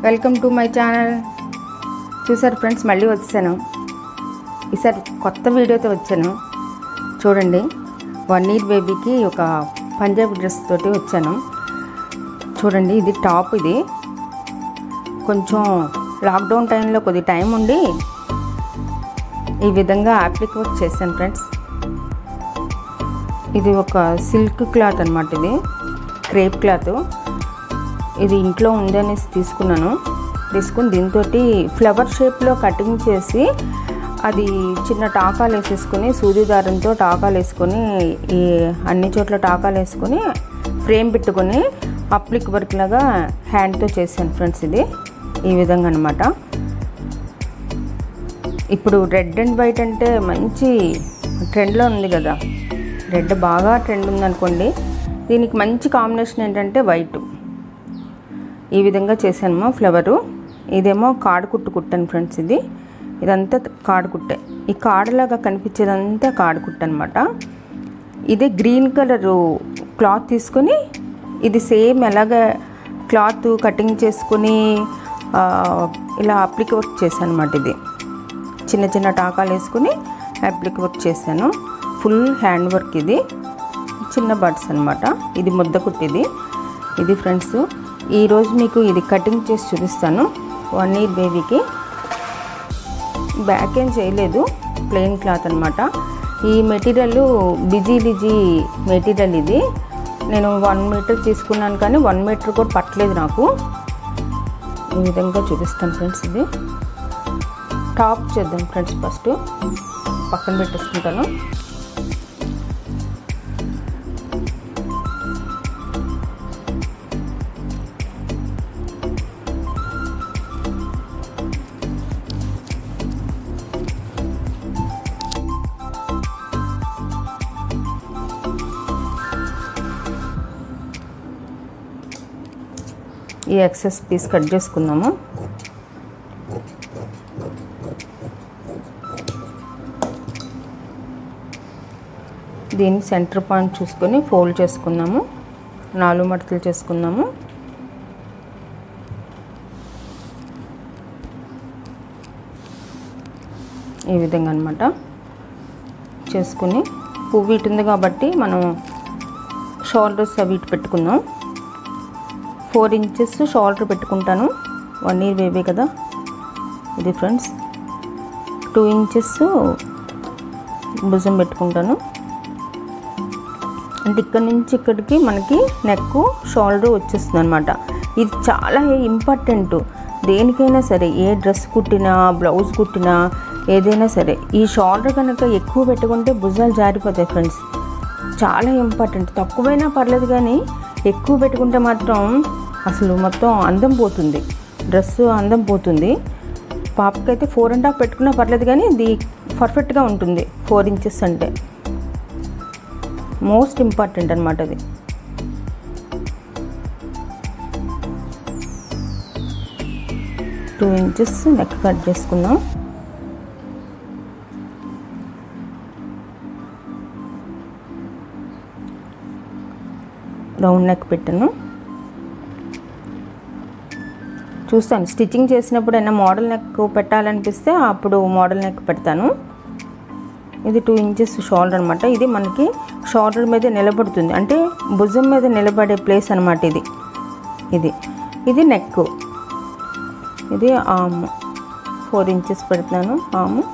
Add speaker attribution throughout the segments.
Speaker 1: welcome to my channel చూసారు friends మళ్ళీ వచ్చాను ఈసారి కొత్త వీడియోతో వచ్చాను చూడండి వన్ ఇయర్ బేబీకి ఒక పంజాబీ డ్రెస్ తోటి వచ్చాను చూడండి ఇది టాప్ ఇది కొంచెం లాక్డౌన్ టైంలో కొద్ది టైం ఉండి ఈ విధంగా అప్లిక్ వర్క్ చేశాను ఫ్రెండ్స్ ఇది ఒక సిల్క్ క్లాత్ అనమాట ఇది క్రేప్ క్లాత్ ఇది ఇంట్లో ఉంది అనేసి తీసుకున్నాను తీసుకుని దీంతో ఫ్లవర్ షేప్లో కటింగ్ చేసి అది చిన్న టాకాలు వేసేసుకొని సూది దారంతో టాకాలు వేసుకొని ఈ అన్ని చోట్ల టాకాలు వేసుకొని ఫ్రేమ్ పెట్టుకొని అప్లిక్ వర్క్ లాగా హ్యాండ్తో చేశాను ఫ్రెండ్స్ ఇది ఈ విధంగా అనమాట ఇప్పుడు రెడ్ అండ్ వైట్ అంటే మంచి ట్రెండ్లో ఉంది కదా రెడ్ బాగా ట్రెండ్ ఉందనుకోండి దీనికి మంచి కాంబినేషన్ ఏంటంటే వైట్ ఈ విధంగా చేశాను ఫ్లవరు ఇదేమో కాడు కుట్టు కుట్టాను ఫ్రెండ్స్ ఇది ఇదంతా కాడు కుట్టే ఈ కాడలాగా కనిపించేదంతా కాడు కుట్టు అనమాట ఇది గ్రీన్ కలరు క్లాత్ తీసుకొని ఇది సేమ్ ఎలాగ క్లాత్ కటింగ్ చేసుకుని ఆ, ఇలా అప్లిక్ వర్క్ చేశాను అనమాట ఇది చిన్న చిన్న టాకాలు వేసుకుని అప్లిక్ వర్క్ చేశాను ఫుల్ హ్యాండ్ వర్క్ ఇది చిన్న బర్డ్స్ అనమాట ఇది ముద్ద కుట్టిది ఇది ఫ్రెండ్స్ ఈరోజు మీకు ఇది కటింగ్ చేసి చూపిస్తాను వన్ ఇయర్ బేబీకి బ్యాక్ ఏం చేయలేదు ప్లెయిన్ క్లాత్ అనమాట ఈ మెటీరియల్ బిజీ బిజీ మెటీరియల్ ఇది నేను వన్ మీటర్ తీసుకున్నాను కానీ వన్ మీటర్ కూడా పట్టలేదు నాకు ఈ విధంగా చూపిస్తాను ఫ్రెండ్స్ ఇది టాప్ చేద్దాం ఫ్రెండ్స్ ఫస్ట్ పక్కన పెట్టేసుకుంటాను ఈ ఎక్సెస్ పీస్ కట్ చేసుకుందాము దీన్ని సెంటర్ పాయింట్ చూసుకొని ఫోల్డ్ చేసుకుందాము నాలుగు మడతలు చేసుకుందాము ఈ విధంగా అనమాట చేసుకుని పువ్వు ఇటు ఉంది కాబట్టి మనం షోల్డర్స్ అవి ఇటు పెట్టుకుందాం ఫోర్ ఇంచెస్ షోల్డర్ పెట్టుకుంటాను వన్ ఇయర్ బేబీ కదా ఇది ఫ్రెండ్స్ టూ ఇంచెస్ భుజం పెట్టుకుంటాను అంటే ఇక్కడ నుంచి ఇక్కడికి మనకి నెక్ షోల్డర్ వచ్చేస్తుంది అనమాట ఇది చాలా ఇంపార్టెంట్ దేనికైనా సరే ఏ డ్రెస్ కుట్టినా బ్లౌజ్ కుట్టినా ఏదైనా సరే ఈ షోల్డర్ కనుక ఎక్కువ పెట్టుకుంటే భుజాలు జారిపోతాయి ఫ్రెండ్స్ చాలా ఇంపార్టెంట్ తక్కువైనా పర్లేదు కానీ ఎక్కువ పెట్టుకుంటే మాత్రం అసలు మొత్తం అందం పోతుంది డ్రెస్ అందం పోతుంది పాపకైతే ఫోర్ అండ్ హాఫ్ పెట్టుకున్నా పర్లేదు కానీ ఇది పర్ఫెక్ట్గా ఉంటుంది ఫోర్ ఇంచెస్ అంటే మోస్ట్ ఇంపార్టెంట్ అనమాట అది టూ ఇంచెస్ నెక్ కట్ చేసుకుందాం రౌండ్ నెక్ పెట్టాను చూస్తాను స్టిచ్చింగ్ చేసినప్పుడు ఏమైనా మోడల్ నెక్ పెట్టాలనిపిస్తే అప్పుడు మోడల్ నెక్ పెడతాను ఇది టూ ఇంచెస్ షోల్డర్ అనమాట ఇది మనకి షోల్డర్ మీద నిలబడుతుంది అంటే భుజం మీద నిలబడే ప్లేస్ అనమాట ఇది ఇది ఇది నెక్ ఇది ఆమ్ ఫోర్ ఇంచెస్ పెడుతున్నాను ఆము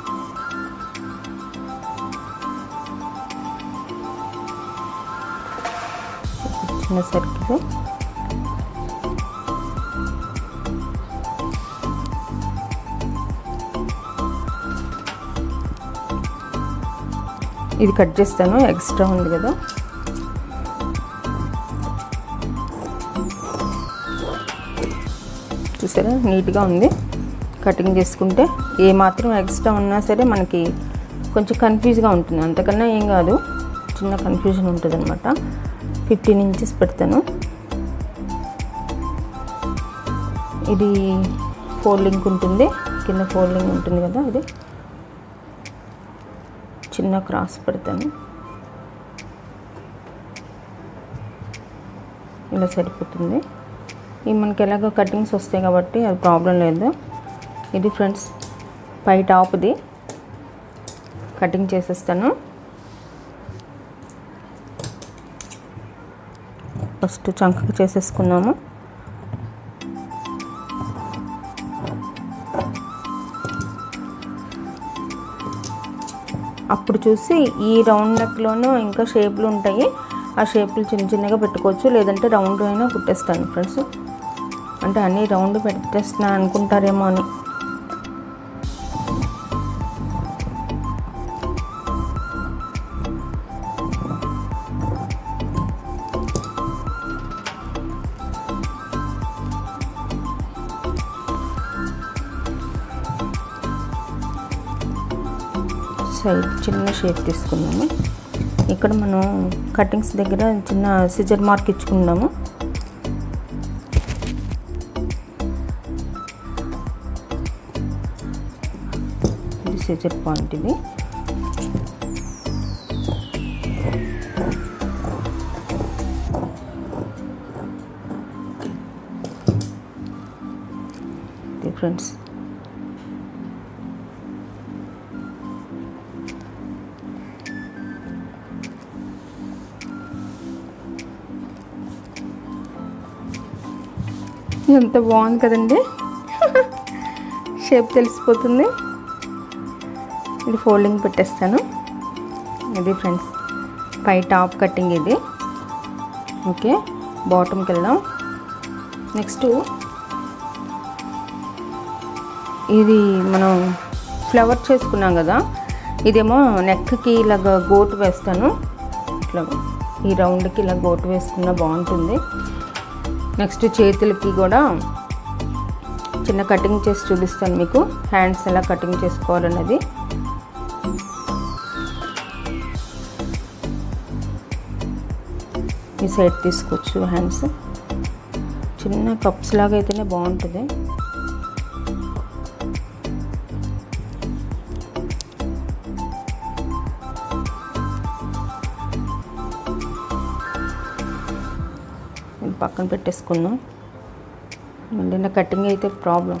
Speaker 1: చిన్న సర్కిల్ ఇది కట్ చేస్తాను ఎక్స్ట్రా ఉంది కదా చూసారా నీట్గా ఉంది కటింగ్ చేసుకుంటే ఏ మాత్రం ఎక్స్ట్రా ఉన్నా సరే మనకి కొంచెం కన్ఫ్యూజ్గా ఉంటుంది అంతకన్నా ఏం కాదు చిన్న కన్ఫ్యూజన్ ఉంటుంది అనమాట ఫిఫ్టీన్ ఇంచెస్ పెడతాను ఇది ఫోల్డింగ్ ఉంటుంది కింద ఫోల్డింగ్ ఉంటుంది కదా ఇది చిన్న క్రాస్ పెడతాను ఇలా సరిపోతుంది ఇవి మనకి ఎలాగో కటింగ్స్ వస్తాయి కాబట్టి అది ప్రాబ్లం లేదు ఇది ఫ్రెండ్స్ పై టాప్ది కటింగ్ చేసేస్తాను ఫస్ట్ చంకకు చేసేసుకున్నాము అప్పుడు చూసి ఈ రౌండ్ నెక్లోనూ ఇంకా షేప్లు ఉంటాయి ఆ షేప్లు చిన్న చిన్నగా పెట్టుకోవచ్చు లేదంటే రౌండ్ అయినా కుట్టేస్తాను ఫ్రెండ్స్ అంటే అన్నీ రౌండ్ పెట్టేస్తున్నా అనుకుంటారేమో అని సైడ్ చిన్న షేప్ తీసుకున్నాము ఇక్కడ మనం కటింగ్స్ దగ్గర చిన్న సిజర్ మార్క్ ఇచ్చుకున్నాము ఇది సిజర్ పాయింట్ ఇది ఇది ఫ్రెండ్స్ ఎంత బాగుంది కదండి షేప్ తెలిసిపోతుంది ఇది ఫోల్డింగ్ పెట్టేస్తాను ఇది ఫ్రెండ్స్ పై టాప్ కటింగ్ ఇది ఓకే బాటమ్కి వెళ్దాం నెక్స్ట్ ఇది మనం ఫ్లవర్ చేసుకున్నాం కదా ఇదేమో నెక్కి ఇలాగ గోటు వేస్తాను ఇట్లా ఈ రౌండ్కి ఇలా గోటు వేసుకున్నా బాగుంటుంది నెక్స్ట్ చేతులకి కూడా చిన్న కటింగ్ చేసి చూపిస్తాను మీకు హ్యాండ్స్ ఎలా కటింగ్ చేసుకోవాలన్నది ఈ సైడ్ తీసుకోవచ్చు హ్యాండ్స్ చిన్న కప్స్ లాగా అయితేనే బాగుంటుంది ఇది పక్కన పెట్టేసుకుందాం మళ్ళీ నా కటింగ్ అయితే ప్రాబ్లం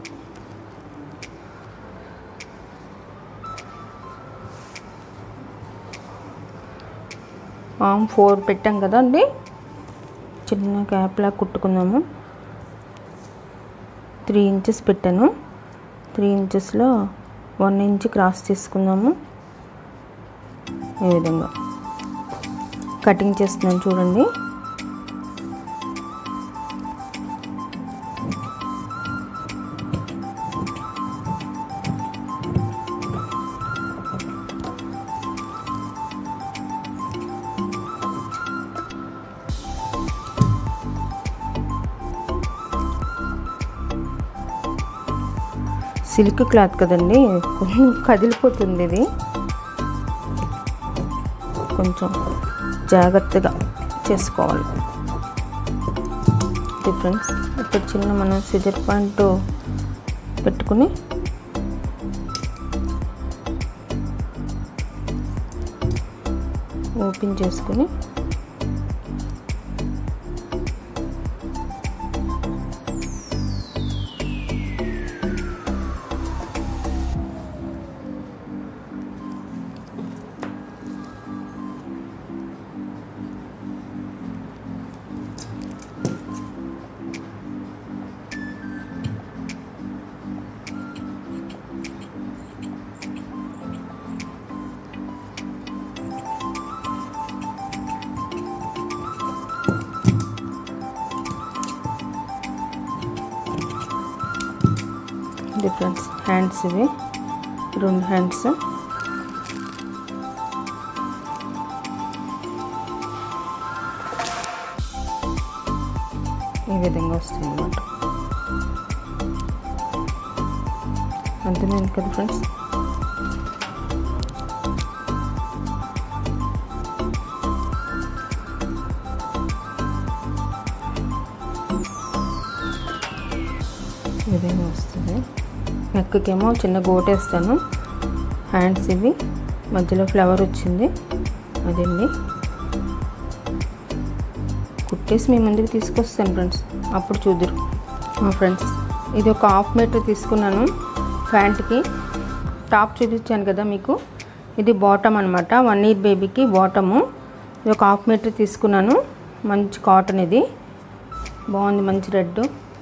Speaker 1: ఆమ్ ఫోర్ పెట్టాం కదా అండి చిన్న క్యాప్లా కుట్టుకుందాము త్రీ ఇంచెస్ పెట్టాను త్రీ ఇంచెస్లో వన్ ఇంచ్ క్రాస్ తీసుకుందాము ఈ విధంగా కటింగ్ చేస్తున్నాను చూడండి సిల్క్ క్లాత్ కదండి కొంచెం కదిలిపోతుంది ఇది కొంచెం జాగ్రత్తగా చేసుకోవాలి డిఫరెన్స్ ఇక్కడ చిన్న మనం సిజర్ పాయింట్ పెట్టుకుని ఓపెన్ చేసుకుని డిఫరెన్స్ హ్యాండ్స్ ఇవి రెండు హ్యాండ్స్ ఈ విధంగా వస్తాయి అన్నమాట అర్థమైంది కదా ఫ్రెండ్స్ ఈ విధంగా వస్తుంది నెక్కకేమో చిన్న గోట్ వేస్తాను హ్యాండ్స్ ఇవి మధ్యలో ఫ్లవర్ వచ్చింది అదండి కుట్టేసి మీ ముందుకు తీసుకొస్తాను ఫ్రెండ్స్ అప్పుడు చూద్దరు మా ఫ్రెండ్స్ ఇది ఒక హాఫ్ మీటర్ తీసుకున్నాను ప్యాంట్కి టాప్ చూపించాను కదా మీకు ఇది బాటమ్ అనమాట వన్ ఇయర్ బేబీకి బాటము ఇది ఒక హాఫ్ మీటర్ తీసుకున్నాను మంచి కాటన్ ఇది బాగుంది మంచి రెడ్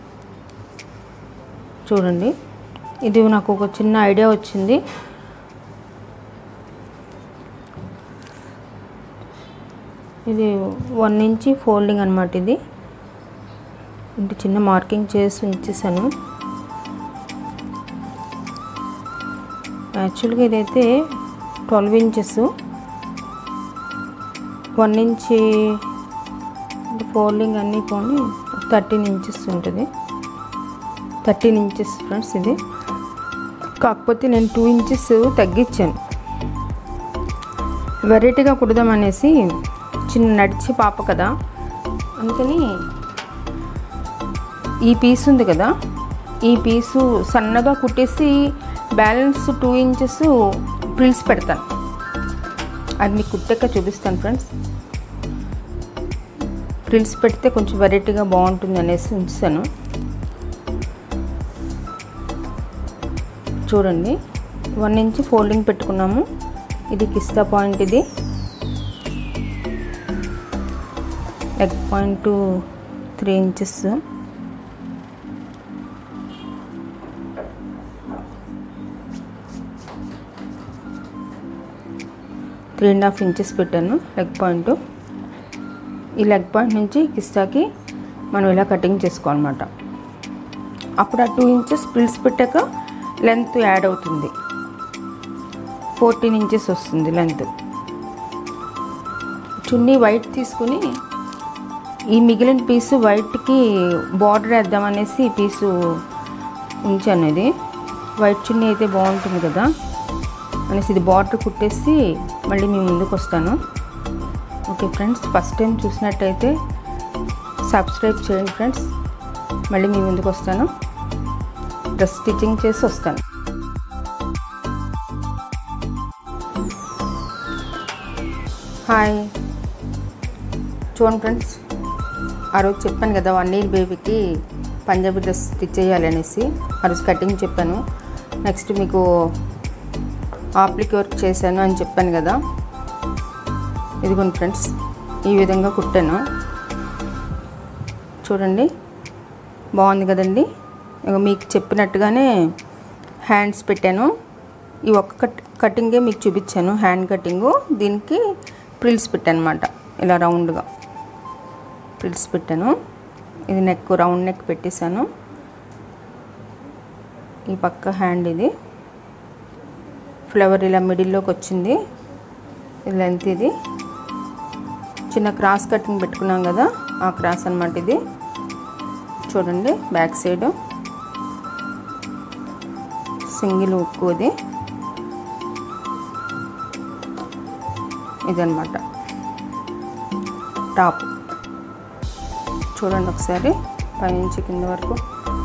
Speaker 1: చూడండి ఇది నాకు ఒక చిన్న ఐడియా వచ్చింది ఇది వన్ ఇంచి ఫోల్డింగ్ అనమాట ఇది ఇంటి చిన్న మార్కింగ్ చేసి ఉంచేసాను యాక్చువల్గా ఇదైతే twelve inches one inch folding అన్నీ పోని థర్టీన్ ఇంచెస్ ఉంటుంది థర్టీన్ ఇంచెస్ ఫ్రెండ్స్ ఇది కాకపోతే నేను టూ ఇంచెస్ తగ్గించాను వెరైటీగా కుడదామనేసి చిన్న నడిచి పాప కదా అందుకని ఈ పీస్ ఉంది కదా ఈ పీసు సన్నగా కుట్టేసి బ్యాలెన్స్ టూ ఇంచెస్ ప్రిల్స్ పెడతాను అది మీకు కుట్టాక చూపిస్తాను ఫ్రెండ్స్ ప్రిల్స్ పెడితే కొంచెం వెరైటీగా బాగుంటుంది అనేసి ఉంచాను చూడండి వన్ ఇంచ్ ఫోల్డింగ్ పెట్టుకున్నాము ఇది కిస్తా పాయింట్ ఇది leg point three inches three and half inches పెట్టాను లెగ్ పాయింట్ ఈ లెగ్ పాయింట్ నుంచి కిస్తాకి మనం ఇలా కటింగ్ చేసుకోవాలన్నమాట అప్పుడు ఆ టూ ఇంచెస్ ప్రిల్స్ పెట్టాక లెంత్ యాడ్ అవుతుంది ఫోర్టీన్ ఇంచెస్ వస్తుంది లెంత్ చున్నీ వైట్ తీసుకుని ఈ మిగిలిన పీసు వైట్కి బార్డర్ వేద్దామనేసి ఈ పీసు ఉంచాను ఇది వైట్ చున్నీ అయితే బాగుంటుంది కదా అనేసి ఇది బార్డర్ కుట్టేసి మళ్ళీ మీ ముందుకు వస్తాను ఓకే ఫ్రెండ్స్ ఫస్ట్ టైం చూసినట్టయితే సబ్స్క్రైబ్ చేయండి ఫ్రెండ్స్ మళ్ళీ మీ ముందుకు వస్తాను డ్రెస్ స్టిచ్చింగ్ చేసి వస్తాను హాయ్ చూడండి ఫ్రెండ్స్ ఆ రోజు చెప్పాను కదా వన్ ఇయర్ బేబీకి పంజాబీ డ్రెస్ స్టిచ్ చేయాలి అనేసి ఆ రోజు కటింగ్ చెప్పాను నెక్స్ట్ మీకు ఆప్లిక్ వర్క్ చేశాను అని చెప్పాను కదా ఇదిగోండి ఫ్రెండ్స్ ఈ విధంగా కుట్టాను చూడండి బాగుంది కదండి ఇక మీకు చెప్పినట్టుగానే హ్యాండ్స్ పెట్టాను ఈ ఒక్క కట్ కటింగే మీకు చూపించాను హ్యాండ్ కటింగు దీనికి ప్రిల్స్ పెట్టాను అనమాట ఇలా రౌండ్గా ప్రిల్స్ పెట్టాను ఇది నెక్ రౌండ్ నెక్ పెట్టేశాను ఈ పక్క హ్యాండ్ ఇది ఫ్లవర్ ఇలా మిడిల్లోకి వచ్చింది ఇది లెంత్ ఇది చిన్న క్రాస్ కటింగ్ పెట్టుకున్నాం కదా ఆ క్రాస్ అనమాట ఇది చూడండి బ్యాక్ సైడ్ సింగిల్ ఉక్కు ఇది ఇదనమాట టాప్ చూడండి ఒకసారి పైనుంచి కింద వరకు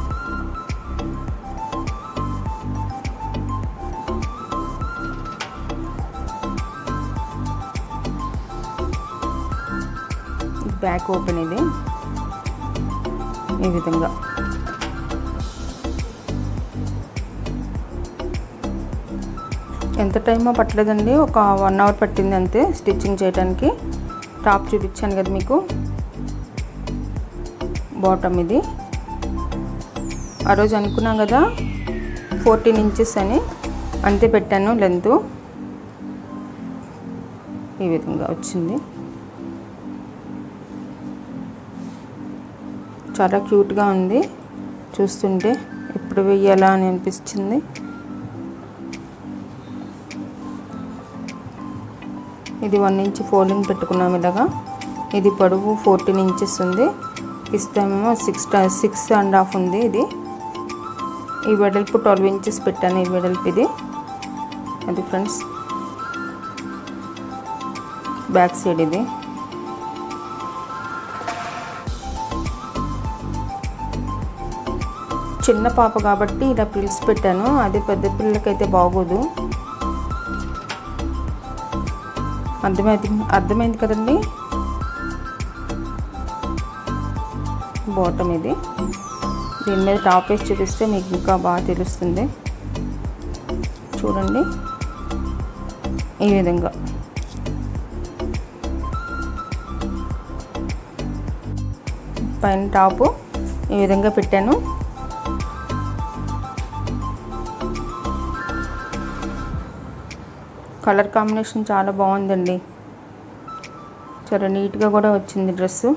Speaker 1: బ్యాక్ ఓపెన్ ఇది ఈ విధంగా ఎంత టైమో పట్టలేదండి ఒక వన్ అవర్ పట్టింది అంతే స్టిచ్చింగ్ చేయడానికి టాప్ చూపించాను కదా మీకు బాటమ్ ఇది ఆ రోజు అనుకున్నాం కదా ఫోర్టీన్ ఇంచెస్ అని అంతే పెట్టాను లెంత్ ఈ విధంగా వచ్చింది చాలా క్యూట్గా ఉంది చూస్తుంటే ఎప్పుడు వెయ్యాలా అని అనిపించింది ఇది వన్ ఇంచ్ ఫోల్డింగ్ పెట్టుకున్నాం ఇలాగా ఇది పొడవు ఫోర్టీన్ ఇంచెస్ ఉంది ఇస్తామేమో సిక్స్ సిక్స్ అండ్ హాఫ్ ఉంది ఇది ఈ వెడల్పు ట్వెల్వ్ ఇంచెస్ పెట్టాను ఈ వెడల్పు ఇది అది ఫ్రెండ్స్ బ్యాక్ సైడ్ ఇది చిన్న పాప కాబట్టి ఇలా పిలిచి పెట్టాను అది పెద్ద పిల్లలకైతే బాగోదు అర్థమైంది అర్థమైంది కదండి బాటమ్ ఇది దీని మీద టాప్ వేసి చూపిస్తే మీకు ఇంకా బాగా తెలుస్తుంది చూడండి ఈ విధంగా పైన టాపు ఈ విధంగా పెట్టాను కలర్ కాంబినేషన్ చాలా బాగుందండి చాలా నీట్గా కూడా వచ్చింది డ్రెస్సు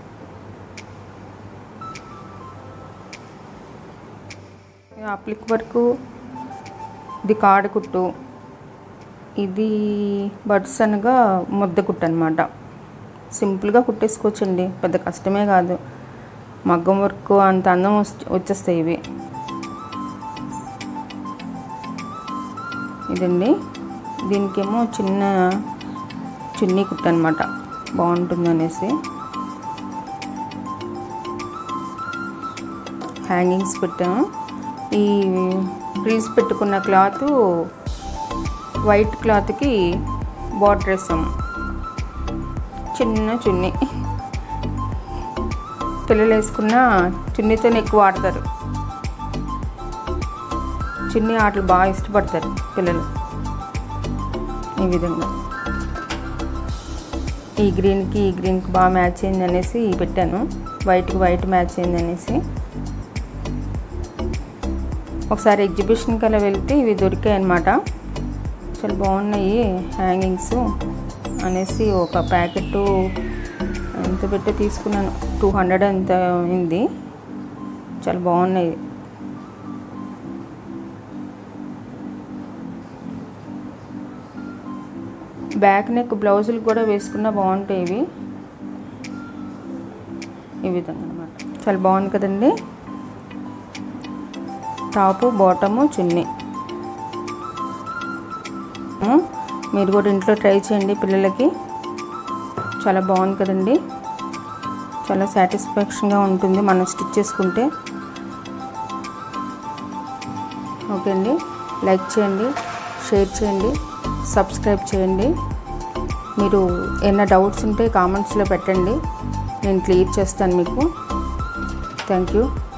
Speaker 1: అప్లిక్ వర్క్ ఇది కాడ కుట్టు ఇది బడ్స్ అనగా ముద్ద కుట్టు అనమాట సింపుల్గా కుట్టేసుకోవచ్చండి పెద్ద కష్టమే కాదు మగ్గం వర్క్ అంత అందం వచ్చేస్తాయి ఇవి ఇదండి దీనికేమో చిన్న చున్నీ కుట్టు అనమాట బాగుంటుంది అనేసి హ్యాంగింగ్స్ పెట్టాము ఈ ఫ్రీజ్ పెట్టుకున్న క్లాత్ వైట్ క్లాత్కి బార్డర్ వేసాము చిన్న చున్నీ పిల్లలు వేసుకున్న చున్నీతోనే ఎక్కువ ఆడతారు చున్నీ ఆటలు బాగా ఇష్టపడతారు పిల్లలు ఈ విధంగా ఈ గ్రీన్కి ఈ గ్రీన్కి బాగా మ్యాచ్ అయింది అనేసి పెట్టాను వైట్కి వైట్ మ్యాచ్ అయింది అనేసి ఒకసారి ఎగ్జిబిషన్కి అలా వెళ్తే ఇవి దొరికాయి అన్నమాట చాలా బాగున్నాయి హ్యాంగింగ్స్ అనేసి ఒక ప్యాకెట్ ఎంత పెట్టి తీసుకున్నాను టూ హండ్రెడ్ ఎంత అయింది చాలా బాగున్నాయి బ్యాక్ నెక్ బ్లౌజులు కూడా వేసుకున్నా బాగుంటాయి ఇవి ఈ విధంగా అనమాట చాలా బాగుంది కదండి టాపు బాటము చున్నీ మీరు కూడా ఇంట్లో ట్రై చేయండి పిల్లలకి చాలా బాగుంది కదండి చాలా సాటిస్ఫాక్షన్గా ఉంటుంది మనం స్టిచ్ చేసుకుంటే ఓకే అండి లైక్ చేయండి షేర్ చేయండి సబ్స్క్రైబ్ చేయండి మీరు ఏమైనా డౌట్స్ ఉంటే కామెంట్స్లో పెట్టండి నేను క్లియర్ చేస్తాను మీకు థ్యాంక్ యూ